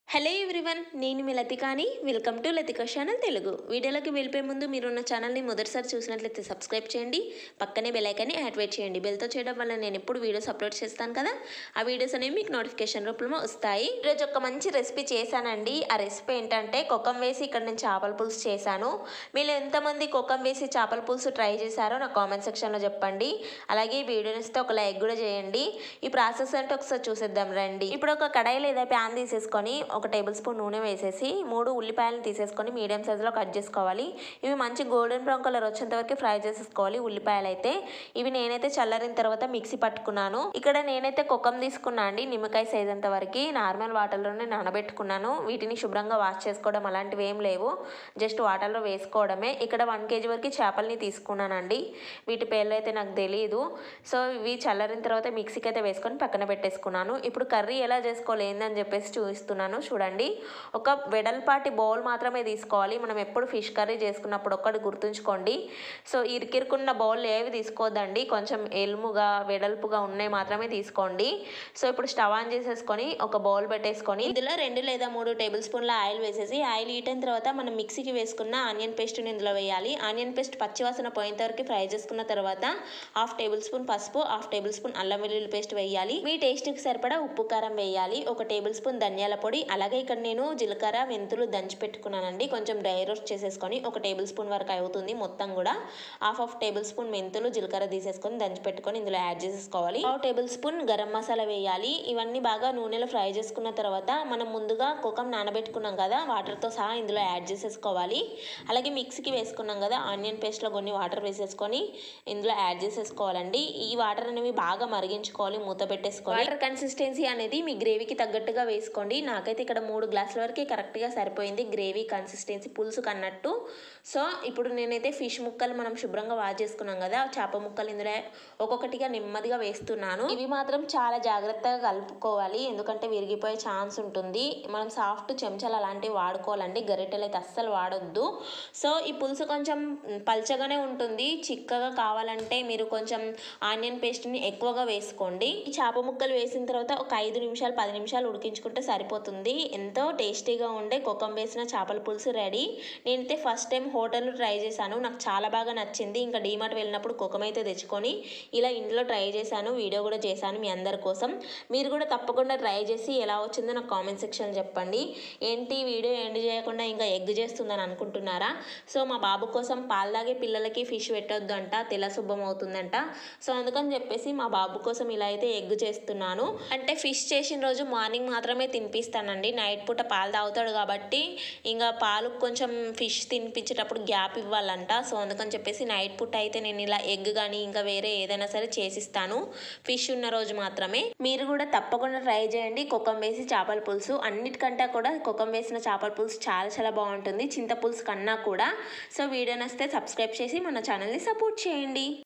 hello everyone నేను మీ లతికాని welcome to Latika channel Telugu వీడియోలోకి వెళ్ళిపోయే ముందు మీరు ఉన్న ఛానల్ని మొదటిసారి చూసినట్లయితే సబ్స్క్రైబ్ చేయండి పక్కనే బెల్ ఐకాన్ని యాక్టివేట్ చేయండి బెల్తో చేయడం వల్ల నేను ఎప్పుడు వీడియోస్ అప్లోడ్ చేస్తాను కదా ఆ వీడియోస్ అనేవి మీకు నోటిఫికేషన్ రూపంలో వస్తాయి ఈరోజు ఒక మంచి రెసిపీ చేశానండి ఆ రెసిపీ ఏంటంటే కొక్కం వేసి ఇక్కడ నేను చేపల పులుసు చేశాను మీరు ఎంతమంది కొక్కం వేసి చేపల పులుసు ట్రై చేశారో నా కామెంట్ సెక్షన్లో చెప్పండి అలాగే ఈ వీడియో ఇస్తే ఒక లైక్ కూడా చేయండి ఈ ప్రాసెస్ అంటే ఒకసారి చూసేద్దాం రండి ఇప్పుడు ఒక కడాయి లేదా ప్యాన్ తీసేసుకొని ఒక టేబుల్ స్పూన్ నూనె వేసేసి మూడు ఉల్లిపాయలను తీసేసుకొని మీడియం సైజులో కట్ చేసుకోవాలి ఇవి మంచి గోల్డెన్ బ్రౌన్ కలర్ వచ్చేంత వరకు ఫ్రై చేసేసుకోవాలి ఉల్లిపాయలు అయితే ఇవి నేనైతే చల్లారిన తర్వాత మిక్సీ పట్టుకున్నాను ఇక్కడ నేనైతే కుక్కం తీసుకున్నా అండి నిమ్మకాయ సైజ్ అంత వరకు నార్మల్ వాటర్లోనే నానబెట్టుకున్నాను వీటిని శుభ్రంగా వాష్ చేసుకోవడం అలాంటివి ఏం లేవు జస్ట్ వాటర్లో వేసుకోవడమే ఇక్కడ వన్ కేజీ వరకు చేపల్ని తీసుకున్నానండి వీటి పేర్లు అయితే నాకు తెలియదు సో ఇవి చల్లారిన తర్వాత మిక్సీకి అయితే వేసుకొని పక్కన పెట్టేసుకున్నాను ఇప్పుడు కర్రీ ఎలా చేసుకోవాలి ఏందని చెప్పేసి చూపిస్తున్నాను చూడండి ఒక వెడల్పాటి బౌల్ మాత్రమే తీసుకోవాలి మనం ఎప్పుడు ఫిష్ కర్రీ చేసుకున్నప్పుడు ఒక్కటి గుర్తుంచుకోండి సో ఇరికిరుకున్న బౌల్ ఏవి తీసుకోవద్దండి కొంచెం ఎలుముగా వెడల్పుగా ఉన్నాయి మాత్రమే తీసుకోండి సో ఇప్పుడు స్టవ్ ఆన్ చేసేసుకొని ఒక బౌల్ పెట్టేసుకొని ఇందులో రెండు లేదా మూడు టేబుల్ స్పూన్ల ఆయిల్ వేసేసి ఆయిల్ హీట్ అయిన తర్వాత మనం మిక్సీకి వేసుకున్న ఆనియన్ పేస్ట్ని ఇందులో వేయాలి ఆనియన్ పేస్ట్ పచ్చివాసన పోయేంత వరకు ఫ్రై చేసుకున్న తర్వాత హాఫ్ టేబుల్ స్పూన్ పసుపు హాఫ్ టేబుల్ స్పూన్ అల్లం వెల్లుల్లి పేస్ట్ వేయాలి మీ టేస్ట్కి సరిపడా ఉప్పు కారం వేయాలి ఒక టేబుల్ స్పూన్ ధనియాల పొడి అలాగే ఇక్కడ నేను జీలకర్ర మెంతులు దంచి పెట్టుకున్నానండి కొంచెం డ్రై రోస్ట్ చేసేసుకొని ఒక టేబుల్ స్పూన్ వరకు అవుతుంది మొత్తం కూడా హాఫ్ ఆఫ్ టేబుల్ స్పూన్ మెంతులు జీలకర్ర తీసేసుకొని దంచి పెట్టుకొని ఇందులో యాడ్ చేసేసుకోవాలి half tablespoon garam masala వేయాలి ఇవన్నీ బాగా నూనెలో ఫ్రై చేసుకున్న తర్వాత మనం ముందుగా కుకం నానబెట్టుకున్నాం కదా వాటర్తో సహా ఇందులో యాడ్ చేసేసుకోవాలి అలాగే మిక్సీకి వేసుకున్నాం కదా ఆనియన్ పేస్ట్లో కొన్ని వాటర్ వేసేసుకొని ఇందులో యాడ్ చేసేసుకోవాలండి ఈ వాటర్ అనేవి బాగా మరిగించుకోవాలి మూత పెట్టేసుకోవాలి వాటర్ కన్సిస్టెన్సీ అనేది మీ గ్రేవీకి తగ్గట్టుగా వేసుకోండి నాకైతే ఇక్కడ మూడు గ్లాసుల వరకు కరెక్ట్గా సరిపోయింది గ్రేవీ కన్సిస్టెన్సీ పులుసు కన్నట్టు సో ఇప్పుడు నేనైతే ఫిష్ ముక్కలు మనం శుభ్రంగా వాష్ చేసుకున్నాం కదా చేప ముక్కలు ఇందులో ఒక్కొక్కటిగా నెమ్మదిగా వేస్తున్నాను ఇవి మాత్రం చాలా జాగ్రత్తగా కలుపుకోవాలి ఎందుకంటే విరిగిపోయే ఛాన్స్ ఉంటుంది మనం సాఫ్ట్ చెంచాలు అలాంటివి వాడుకోవాలండి గరిటెలు అయితే అస్సలు వాడొద్దు సో ఈ పులుసు కొంచెం పల్చగానే ఉంటుంది చిక్కగా కావాలంటే మీరు కొంచెం ఆనియన్ పేస్ట్ని ఎక్కువగా వేసుకోండి ఈ చేప ముక్కలు వేసిన తర్వాత ఒక ఐదు నిమిషాలు పది నిమిషాలు ఉడికించుకుంటే సరిపోతుంది ఎంతో టేస్టీగా ఉండే కొక్కం వేసిన చేపల పులుసు రెడీ నేనైతే ఫస్ట్ టైం హోటల్లో ట్రై చేశాను నాకు చాలా బాగా నచ్చింది ఇంకా డీమార్ట్ వెళ్ళినప్పుడు కుక్కం అయితే తెచ్చుకొని ఇలా ఇంట్లో ట్రై చేశాను వీడియో కూడా చేశాను మీ అందరి కోసం మీరు కూడా తప్పకుండా ట్రై చేసి ఎలా వచ్చిందో నాకు కామెంట్ సెక్షన్ చెప్పండి ఏంటి వీడియో ఎండ్ చేయకుండా ఇంకా ఎగ్ చేస్తుందని అనుకుంటున్నారా సో మా బాబు కోసం పాలు తాగే పిల్లలకి ఫిష్ పెట్టొద్దు అంట తెల్ల శుభ్రం అవుతుందంట సో అందుకని చెప్పేసి మా బాబు కోసం ఇలా అయితే ఎగ్ చేస్తున్నాను అంటే ఫిష్ చేసిన రోజు మార్నింగ్ మాత్రమే తినిపిస్తానండి నైట్ పూట పాలు తాగుతాడు కాబట్టి ఇంకా పాలు కొంచెం ఫిష్ తినిపించేటప్పుడు గ్యాప్ ఇవ్వాలంట సో అందుకని చెప్పేసి నైట్ పూట అయితే నేను ఇలా ఎగ్ కానీ ఇంకా వేరే ఏదైనా సరే చేసిస్తాను ఫిష్ ఉన్న రోజు మాత్రమే మీరు కూడా తప్పకుండా ట్రై చేయండి కుక్కం వేసి చేపల పులుసు అన్నిటికంటే కూడా కుక్కం వేసిన చేపల పులుసు చాలా చాలా బాగుంటుంది చింత పులుసు కన్నా కూడా సో వీడియో నచ్చితే సబ్స్క్రైబ్ చేసి మన ఛానల్ని సపోర్ట్ చేయండి